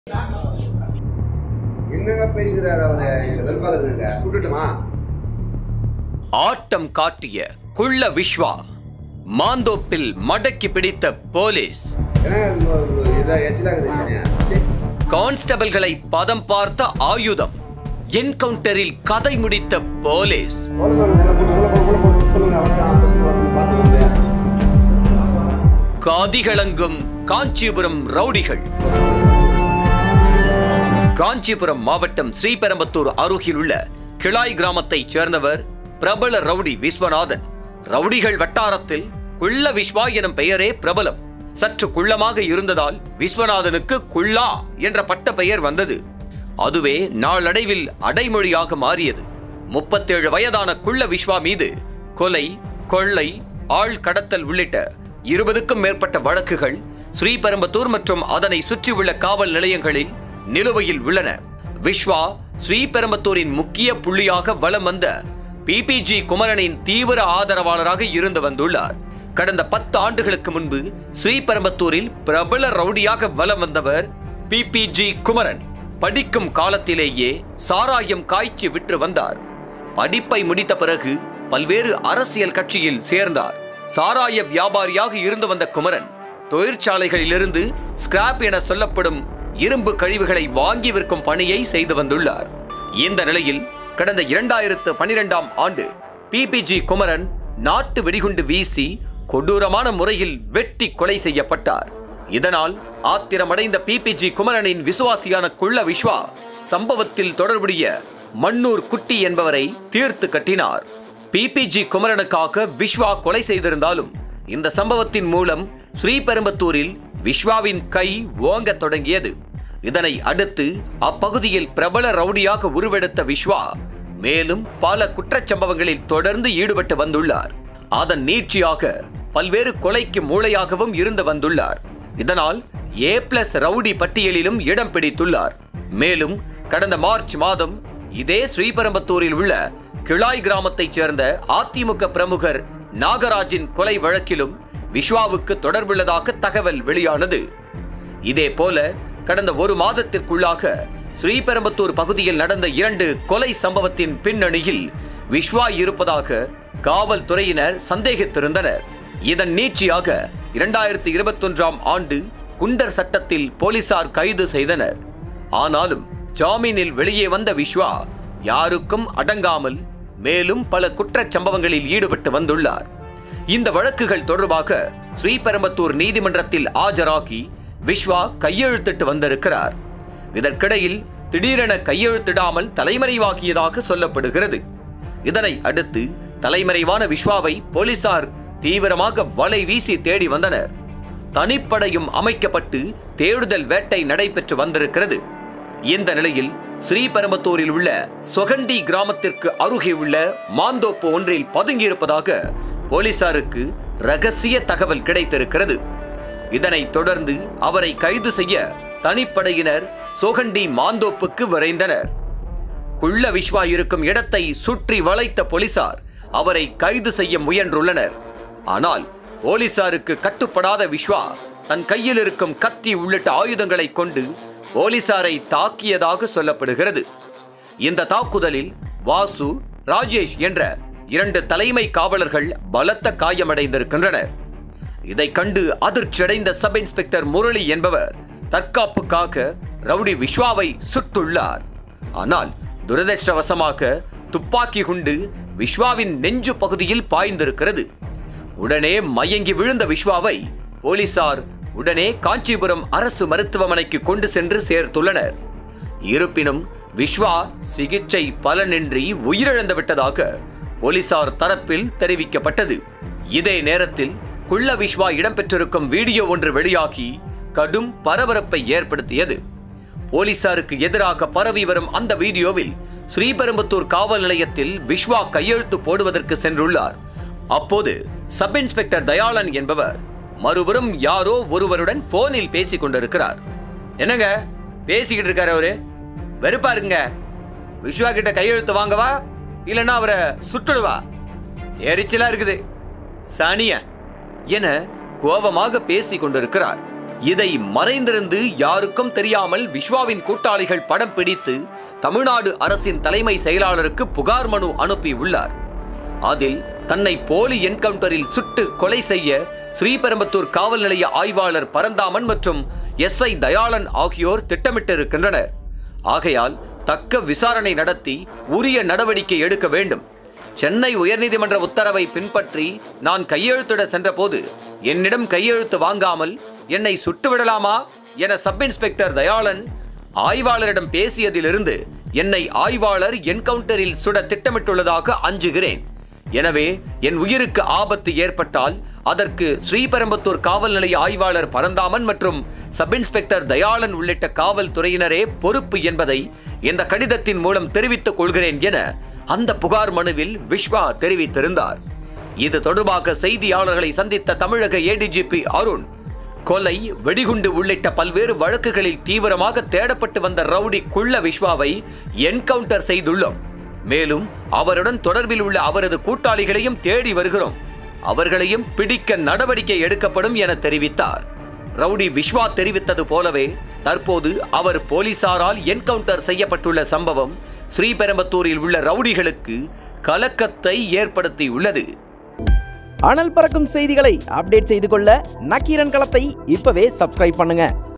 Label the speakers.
Speaker 1: என்னங்க பேசுகிறாரு அவரு எங்களை வெறுப்பாக்குதுங்க விட்டுட்டுமா
Speaker 2: ஆட்டம் காட்டிய குள்ள விஸ்வா மாந்தோப்பில் மடக்கி பிடித்த போலீஸ்
Speaker 1: ஏன்னா இதை எச்சிலாகுது சனியா சரி.
Speaker 2: கான்ஸ்டபிள்களை பதம் பார்த்த ஆயுதம் என்கவுண்டரில் கதை முடித்த போலீஸ்
Speaker 1: உள்ள போடு, உள்ள போடு, உள்ள போடு, உள்ள போடு, சொல்லுங்க அவனுக்கு ஆபத்து வரும்னு பார்த்துக்கோங்க.
Speaker 2: காதிகளங்கும் காஞ்சிபுரம் ரவுடிகள் காஞ்சிபுரம் மாவட்டம் ஸ்ரீபெரும்பத்தூர் அருகில் உள்ள கிளாய் கிராமத்தைச் சேர்ந்தவர் பிரபல ரவுடி விஸ்வநாதன் ரவுடிகள் வட்டாரத்தில் குள்ள விஸ்வா எனும் பெயரே பிரபலம் சற்று குள்ளமாக இருந்ததால் விஸ்வநாதனுக்கு குள்ளா என்ற பட்ட பெயர் வந்தது அதுவே நாளடைவில் அடைமொழியாக மாறியது முப்பத்தேழு வயதான குள்ள விஸ்வா மீது கொலை கொள்ளை ஆள் கடத்தல் உள்ளிட்ட இருபதுக்கும் மேற்பட்ட வழக்குகள் ஸ்ரீபெரும்பத்தூர் மற்றும் அதனை சுற்றியுள்ள காவல் நிலையங்களில் நிலுவையில் உள்ளன விஸ்வா ஸ்ரீபெரும்பத்தூரின் முக்கிய புள்ளியாக வலம் வந்த பிபிஜி குமரனின் தீவிர ஆதரவாளராக இருந்து வந்துள்ளார் கடந்த பத்து ஆண்டுகளுக்கு முன்பு ஸ்ரீபெரும்பத்தூரில் பிரபல ரவுடியாக வலம் வந்தவர் பிபிஜி குமரன் படிக்கும் காலத்திலேயே சாராயம் காய்ச்சி விற்று வந்தார் படிப்பை முடித்த பிறகு பல்வேறு அரசியல் கட்சியில் சேர்ந்தார் சாராய வியாபாரியாக இருந்து வந்த குமரன் தொழிற்சாலைகளிலிருந்து ஸ்கிராப் என சொல்லப்படும் இரும்பு கழிவுகளை வாங்கி விற்கும் பணியை செய்து வந்துள்ளார் இந்த நிலையில் கடந்த இரண்டாயிரத்து பனிரெண்டாம் ஆண்டு பிபிஜி குமரன் நாட்டு வெடிகுண்டு வீசி கொடூரமான முறையில் வெட்டி கொலை செய்யப்பட்டார் இதனால் ஆத்திரமடைந்த பிபிஜி குமரனின் விசுவாசியான குள்ள விஸ்வா சம்பவத்தில் தொடர்புடைய மன்னூர் குட்டி என்பவரை தீர்த்து கட்டினார் பிபிஜி குமரனுக்காக விஸ்வா கொலை செய்திருந்தாலும் இந்த சம்பவத்தின் மூலம் ஸ்ரீபெரும்பத்தூரில் விஸ்வாவின் கை ஓங்கத் தொடங்கியது இதனை அடுத்து அப்பகுதியில் பிரபல ரவுடியாக உருவெடுத்த விஸ்வா மேலும் பல குற்றச்சம்பவங்களில் தொடர்ந்து ஈடுபட்டு வந்துள்ளார் அதன் நீட்சியாக பல்வேறு கொலைக்கு மூளையாகவும் இருந்து வந்துள்ளார் இதனால் ஏ பிளஸ் ரவுடி பட்டியலிலும் இடம் பிடித்துள்ளார் மேலும் கடந்த மார்ச் மாதம் இதே ஸ்ரீபெரும்பத்தூரில் உள்ள கிளாய் கிராமத்தைச் சேர்ந்த அதிமுக பிரமுகர் நாகராஜின் கொலை வழக்கிலும் விஸ்வாவுக்கு தொடர்புள்ளதாக தகவல் வெளியானது இதே போல கடந்த ஒரு மாதத்திற்குள்ளாக ஸ்ரீபெரும்பத்தூர் பகுதியில் நடந்த இரண்டு கொலை சம்பவத்தின் பின்னணியில் விஸ்வா இருப்பதாக காவல்துறையினர் சந்தேகித்திருந்தனர் இதன் நீட்சியாக இரண்டாயிரத்தி இருபத்தொன்றாம் ஆண்டு குண்டர் சட்டத்தில் போலீசார் கைது செய்தனர் ஆனாலும் ஜாமீனில் வெளியே வந்த விஸ்வா யாருக்கும் அடங்காமல் மேலும் பல குற்றச் சம்பவங்களில் ஈடுபட்டு வந்துள்ளார் இந்த வழக்குகள் தொடர்பாக ஸ்ரீபெரும்பத்தூர் நீதிமன்றத்தில் ஆஜராகி விஸ்வா கையெழுத்திட்டு வந்திருக்கிறார் இதற்கிடையில் திடீரென கையெழுத்திடாமல் தலைமறைவாகியதாக சொல்லப்படுகிறது இதனை அடுத்து தலைமறைவான விஸ்வாவை போலீசார் தீவிரமாக வலை வீசி தேடி வந்தனர் தனிப்படையும் அமைக்கப்பட்டு தேடுதல் வேட்டை நடைபெற்று வந்திருக்கிறது இந்த நிலையில் ஸ்ரீபெரும்பத்தூரில் உள்ள சொகண்டி கிராமத்திற்கு அருகே உள்ள மாந்தோப்பு ஒன்றில் பதுங்கியிருப்பதாக போலீசாருக்கு ரகசிய தகவல் கிடைத்திருக்கிறது இதனைத் தொடர்ந்து அவரை கைது செய்ய தனிப்படையினர் சோகண்டி மாந்தோப்புக்கு விரைந்தனர் குள்ள விஸ்வா இருக்கும் இடத்தை சுற்றி வளைத்த போலீசார் அவரை கைது செய்ய முயன்றுள்ளனர் ஆனால் போலீசாருக்கு கட்டுப்படாத விஸ்வா தன் கையில் இருக்கும் கத்தி உள்ளிட்ட ஆயுதங்களை கொண்டு போலீசாரை தாக்கியதாக சொல்லப்படுகிறது இந்த தாக்குதலில் வாசு ராஜேஷ் என்ற இரண்டு தலைமை காவலர்கள் பலத்த காயமடைந்திருக்கின்றனர் இதை கண்டு அதிர்ச்சியடைந்த சப் இன்ஸ்பெக்டர் முரளி என்பவர் தற்காப்புக்காக ரவுடி விஸ்வாவை சுட்டுள்ளார் ஆனால் துரதிர்ஷ்டவசமாக துப்பாக்கி குண்டு விஸ்வாவின் நெஞ்சு பகுதியில் பாய்ந்திருக்கிறது உடனே மயங்கி விழுந்த விஸ்வாவை போலீசார் உடனே காஞ்சிபுரம் அரசு மருத்துவமனைக்கு கொண்டு சென்று சேர்த்துள்ளனர் இருப்பினும் விஸ்வா சிகிச்சை பலனின்றி உயிரிழந்து விட்டதாக போலீசார் தரப்பில் தெரிவிக்கப்பட்டது இதே நேரத்தில் குள்ள விஸ்வா இடம்பெற்றிருக்கும் வீடியோ ஒன்று வெளியாகி கடும் பரபரப்பை ஏற்படுத்தியது போலீசாருக்கு எதிராக பரவி வரும் அந்த வீடியோவில் ஸ்ரீபெரும்புத்தூர் காவல் நிலையத்தில் விஸ்வா கையெழுத்து போடுவதற்கு சென்றுள்ளார் அப்போது சப் இன்ஸ்பெக்டர் தயாளன் என்பவர் மறுபுறம் யாரோ ஒருவருடன் போனில் பேசிக் கொண்டிருக்கிறார் என்னங்க பேசிக்கிட்டு இருக்காரு அவரு வெறுப்பா இருக்குங்க விஸ்வா கிட்ட கையெழுத்து வாங்கவா இல்லைன்னா அவரை சுட்டுடுவா எரிச்சலா இருக்குது சனிய என கோபமாக பேசிக் கொண்டிருக்கிறார் இதை மறைந்திருந்து யாருக்கும் தெரியாமல் விஸ்வாவின் கூட்டாளிகள் படம் பிடித்து தமிழ்நாடு அரசின் தலைமை செயலாளருக்கு புகார் மனு அனுப்பியுள்ளார் அதில் தன்னை போலி என்கவுண்டரில் சுட்டு கொலை செய்ய ஸ்ரீபெரும்பத்தூர் காவல் நிலைய ஆய்வாளர் பரந்தாமன் மற்றும் எஸ் ஐ தயாளன் ஆகியோர் திட்டமிட்டிருக்கின்றனர் ஆகையால் தக்க விசாரணை நடத்தி உரிய நடவடிக்கை எடுக்க வேண்டும் சென்னை உயர்நீதிமன்ற உத்தரவை பின்பற்றி நான் கையெழுத்திட சென்றபோது என்னிடம் கையெழுத்து வாங்காமல் என்னை சுட்டுவிடலாமா என சப் இன்ஸ்பெக்டர் தயாளன் ஆய்வாளரிடம் பேசியதிலிருந்து என்னை ஆய்வாளர் என்கவுண்டரில் சுட திட்டமிட்டுள்ளதாக அஞ்சுகிறேன் எனவே என் உயிருக்கு ஆபத்து ஏற்பட்டால் அதற்கு ஸ்ரீபெரும்பத்தூர் காவல் நிலைய ஆய்வாளர் பரந்தாமன் மற்றும் சப் இன்ஸ்பெக்டர் தயாளன் உள்ளிட்ட காவல்துறையினரே பொறுப்பு என்பதை இந்த கடிதத்தின் மூலம் தெரிவித்துக் கொள்கிறேன் என அந்த புகார் மனுவில் விஸ்வா தெரிவித்திருந்தார் இது தொடர்பாக செய்தியாளர்களை சந்தித்த தமிழக ஏடிஜிபி அருண் கொலை வெடிகுண்டு உள்ளிட்ட பல்வேறு வழக்குகளில் தீவிரமாக தேடப்பட்டு வந்த ரவுடி குள்ள விஸ்வாவை என்கவுண்டர் செய்துள்ளோம் மேலும் அவருடன் தொடர்பில் உள்ள அவரது கூட்டாளிகளையும் தேடி வருகிறோம் அவர்களையும் பிடிக்க நடவடிக்கை எடுக்கப்படும் என தெரிவித்தார் ரவுடி விஸ்வா தெரிவித்தது போலவே தற்போது அவர் போலீசாரால் என்கவுண்டர் செய்யப்பட்டுள்ள சம்பவம் ஸ்ரீபெரும்பத்தூரில் உள்ள ரவுடிகளுக்கு கலக்கத்தை ஏற்படுத்தியுள்ளது
Speaker 3: அனல் பறக்கும் செய்திகளை அப்டேட் செய்து கொள்ள நக்கீரன் களத்தை இப்பவே சப்ஸ்கிரைப் பண்ணுங்க